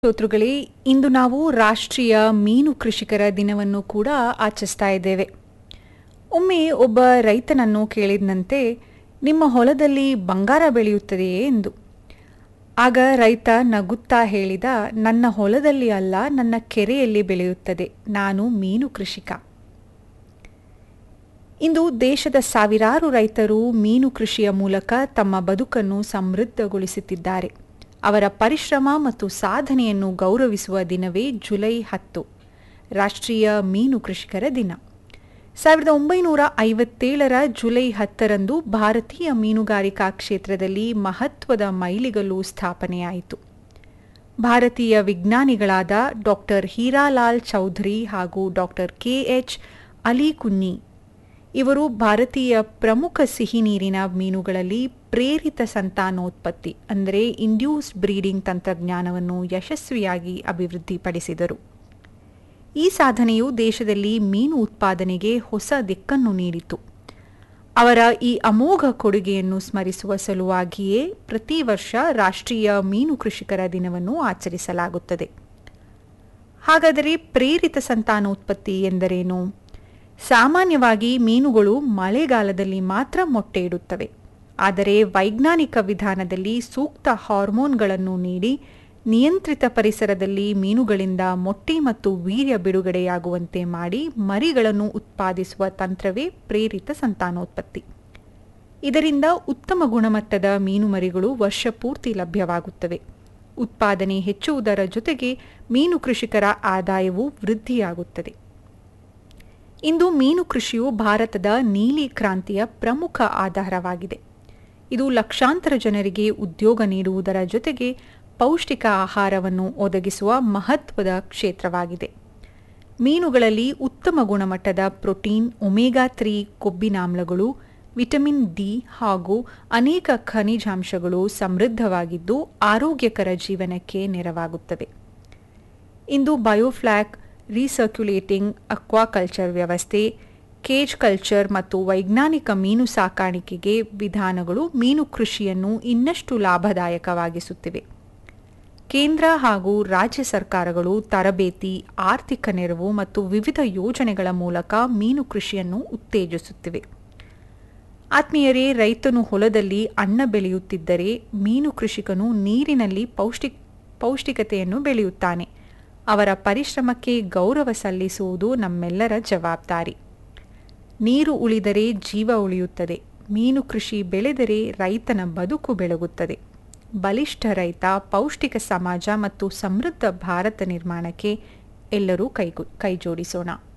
ಶ್ರೋತೃಗಳೇ ಇಂದು ನಾವು ರಾಷ್ಟ್ರೀಯ ಮೀನು ಕೃಷಿಕರ ದಿನವನ್ನು ಕೂಡ ಆಚರಿಸ್ತಾ ಇದ್ದೇವೆ ಒಮ್ಮೆ ಒಬ್ಬ ರೈತನನ್ನು ಕೇಳಿದಂತೆ ನಿಮ್ಮ ಹೊಲದಲ್ಲಿ ಬಂಗಾರ ಬೆಳೆಯುತ್ತದೆಯೇ ಎಂದು ಆಗ ರೈತ ನಗುತ್ತಾ ಹೇಳಿದ ನನ್ನ ಹೊಲದಲ್ಲಿ ಅಲ್ಲ ನನ್ನ ಕೆರೆಯಲ್ಲಿ ಬೆಳೆಯುತ್ತದೆ ನಾನು ಮೀನು ಕೃಷಿಕ ಇಂದು ದೇಶದ ಸಾವಿರಾರು ರೈತರು ಮೀನು ಕೃಷಿಯ ಮೂಲಕ ತಮ್ಮ ಬದುಕನ್ನು ಸಮೃದ್ಧಗೊಳಿಸುತ್ತಿದ್ದಾರೆ ಅವರ ಪರಿಶ್ರಮ ಮತ್ತು ಸಾಧನೆಯನ್ನು ಗೌರವಿಸುವ ದಿನವೇ ಜುಲೈ ಹತ್ತು ರಾಷ್ಟ್ರೀಯ ಮೀನು ಕೃಷಿಕರ ದಿನ ಸಾವಿರದ ಒಂಬೈನೂರ ಐವತ್ತೇಳರ ಜುಲೈ ಹತ್ತರಂದು ಭಾರತೀಯ ಮೀನುಗಾರಿಕಾ ಕ್ಷೇತ್ರದಲ್ಲಿ ಮಹತ್ವದ ಮೈಲಿಗಲ್ಲು ಸ್ಥಾಪನೆಯಾಯಿತು ಭಾರತೀಯ ವಿಜ್ಞಾನಿಗಳಾದ ಡಾಕ್ಟರ್ ಹೀರಾಲಾಲ್ ಚೌಧರಿ ಹಾಗೂ doctor K H Ali Kunni ಇವರು ಭಾರತೀಯ ಪ್ರಮುಖ ಸಿಹಿ ನೀರಿನ ಮೀನುಗಳಲ್ಲಿ ಪ್ರೇರಿತ ಸಂತಾನೋತ್ಪತ್ತಿ ಅಂದರೆ ಇಂಡ್ಯೂಸ್ ಬ್ರೀಡಿಂಗ್ ತಂತ್ರಜ್ಞಾನವನ್ನು ಯಶಸ್ವಿಯಾಗಿ ಅಭಿವೃದ್ಧಿಪಡಿಸಿದರು ಈ ಸಾಧನೆಯು ದೇಶದಲ್ಲಿ ಮೀನು ಉತ್ಪಾದನೆಗೆ ಹೊಸ ದಿಕ್ಕನ್ನು ನೀಡಿತು ಅವರ ಈ ಅಮೋಘ ಕೊಡುಗೆಯನ್ನು ಸ್ಮರಿಸುವ ಸಲುವಾಗಿಯೇ ಪ್ರತಿ ವರ್ಷ ರಾಷ್ಟ್ರೀಯ ಮೀನು ಕೃಷಿಕರ ದಿನವನ್ನು ಆಚರಿಸಲಾಗುತ್ತದೆ ಹಾಗಾದರೆ ಪ್ರೇರಿತ ಸಂತಾನೋತ್ಪತ್ತಿ ಎಂದರೇನು ಸಾಮಾನ್ಯವಾಗಿ ಮೀನುಗಳು ಮಳೆಗಾಲದಲ್ಲಿ ಮಾತ್ರ ಮೊಟ್ಟೆ ಇಡುತ್ತವೆ ಆದರೆ ವೈಜ್ಞಾನಿಕ ವಿಧಾನದಲ್ಲಿ ಸೂಕ್ತ ಹಾರ್ಮೋನ್ಗಳನ್ನು ನೀಡಿ ನಿಯಂತ್ರಿತ ಪರಿಸರದಲ್ಲಿ ಮೀನುಗಳಿಂದ ಮೊಟ್ಟೆ ಮತ್ತು ವೀರ್ಯ ಬಿಡುಗಡೆಯಾಗುವಂತೆ ಮಾಡಿ ಮರಿಗಳನ್ನು ಉತ್ಪಾದಿಸುವ ತಂತ್ರವೇ ಪ್ರೇರಿತ ಸಂತಾನೋತ್ಪತ್ತಿ ಇದರಿಂದ ಉತ್ತಮ ಗುಣಮಟ್ಟದ ಮೀನು ಮರಿಗಳು ವರ್ಷಪೂರ್ತಿ ಲಭ್ಯವಾಗುತ್ತವೆ ಉತ್ಪಾದನೆ ಹೆಚ್ಚುವುದರ ಜೊತೆಗೆ ಮೀನು ಕೃಷಿಕರ ಆದಾಯವೂ ವೃದ್ಧಿಯಾಗುತ್ತದೆ ಇಂದು ಮೀನು ಕೃಷಿಯು ಭಾರತದ ನೀಲಿ ಕ್ರಾಂತಿಯ ಪ್ರಮುಖ ಆಧಾರವಾಗಿದೆ ಇದು ಲಕ್ಷಾಂತರ ಜನರಿಗೆ ಉದ್ಯೋಗ ನೀಡುವುದರ ಜೊತೆಗೆ ಪೌಷ್ಟಿಕ ಆಹಾರವನ್ನು ಒದಗಿಸುವ ಮಹತ್ವದ ಕ್ಷೇತ್ರವಾಗಿದೆ ಮೀನುಗಳಲ್ಲಿ ಉತ್ತಮ ಗುಣಮಟ್ಟದ ಪ್ರೋಟೀನ್ ಒಮೆಗಾ ತ್ರೀ ಕೊಬ್ಬಿನಾಮ್ಲಗಳು ವಿಟಮಿನ್ ಡಿ ಹಾಗೂ ಅನೇಕ ಖನಿಜಾಂಶಗಳು ಸಮೃದ್ಧವಾಗಿದ್ದು ಆರೋಗ್ಯಕರ ಜೀವನಕ್ಕೆ ನೆರವಾಗುತ್ತವೆ ಇಂದು ಬಯೋಫ್ಲಾಕ್ ರೀಸರ್ಕ್ಯುಲೇಟಿಂಗ್ ಅಕ್ವಾಕಲ್ಚರ್ ವ್ಯವಸ್ಥೆ ಕೇಜ್ ಕಲ್ಚರ್ ಮತ್ತು ವೈಜ್ಞಾನಿಕ ಮೀನು ಸಾಕಾಣಿಕೆಗೆ ವಿಧಾನಗಳು ಮೀನು ಕೃಷಿಯನ್ನು ಇನ್ನಷ್ಟು ಲಾಭದಾಯಕವಾಗಿಸುತ್ತಿವೆ ಕೇಂದ್ರ ಹಾಗೂ ರಾಜ್ಯ ಸರ್ಕಾರಗಳು ತರಬೇತಿ ಆರ್ಥಿಕ ನೆರವು ಮತ್ತು ವಿವಿಧ ಯೋಜನೆಗಳ ಮೂಲಕ ಮೀನು ಕೃಷಿಯನ್ನು ಉತ್ತೇಜಿಸುತ್ತಿವೆ ಆತ್ಮೀಯರೇ ರೈತನು ಹೊಲದಲ್ಲಿ ಅನ್ನ ಬೆಳೆಯುತ್ತಿದ್ದರೆ ಮೀನು ಕೃಷಿಕನು ನೀರಿನಲ್ಲಿ ಪೌಷ್ಟಿಕ್ ಪೌಷ್ಟಿಕತೆಯನ್ನು ಬೆಳೆಯುತ್ತಾನೆ ಅವರ ಪರಿಶ್ರಮಕ್ಕೆ ಗೌರವ ಸಲ್ಲಿಸುವುದು ನಮ್ಮೆಲ್ಲರ ಜವಾಬ್ದಾರಿ ನೀರು ಉಳಿದರೆ ಜೀವ ಉಳಿಯುತ್ತದೆ ಮೀನು ಕೃಷಿ ಬೆಳೆದರೆ ರೈತನ ಬದುಕು ಬೆಳಗುತ್ತದೆ ಬಲಿಷ್ಠ ರೈತ ಪೌಷ್ಟಿಕ ಸಮಾಜ ಮತ್ತು ಸಮೃದ್ಧ ಭಾರತ ನಿರ್ಮಾಣಕ್ಕೆ ಎಲ್ಲರೂ ಕೈಗು ಕೈಜೋಡಿಸೋಣ